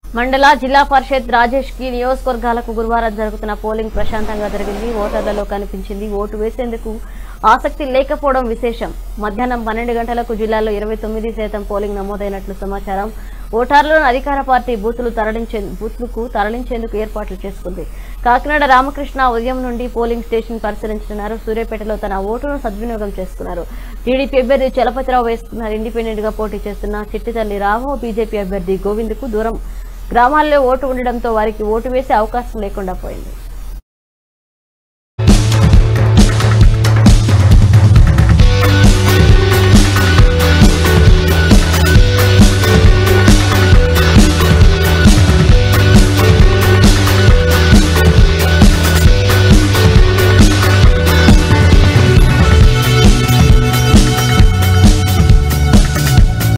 మండల జిల్లా పరిషత్ రాజేష్ కి నియోజకవర్గాలకు గురువారం జరుగుతున్న పోలింగ్ ప్రశాంతంగా జరిగింది ఓటర్లలో కనిపించింది ఓటు వేసేందుకు ఆసక్తి లేకపోవడం విశేషం మధ్యాహ్నం పన్నెండు గంటలకు జిల్లాలో ఇరవై తొమ్మిది శాతం పోలింగ్ నమోదైనట్లు సమాచారం ఓటర్లను అధికార పార్టీ బూతులు తరలించే బూత్లకు తరలించేందుకు ఏర్పాట్లు చేసుకుంది కాకినాడ రామకృష్ణ ఉదయం నుండి పోలింగ్ స్టేషన్ పరిశీలించుతున్నారు సూర్యాపేటలో తన ఓటును సద్వినియోగం చేసుకున్నారు టీడీపీ అభ్యర్థి చలపతిరావు వేసుకున్నారు ఇండిపెండెంట్ గా పోటీ చేస్తున్న చిట్టితల్లి రావు బీజేపీ అభ్యర్థి గోవింద్కు దూరం గ్రామాల్లో ఓటు ఉండడంతో వారికి ఓటు వేసే అవకాశం లేకుండా పోయింది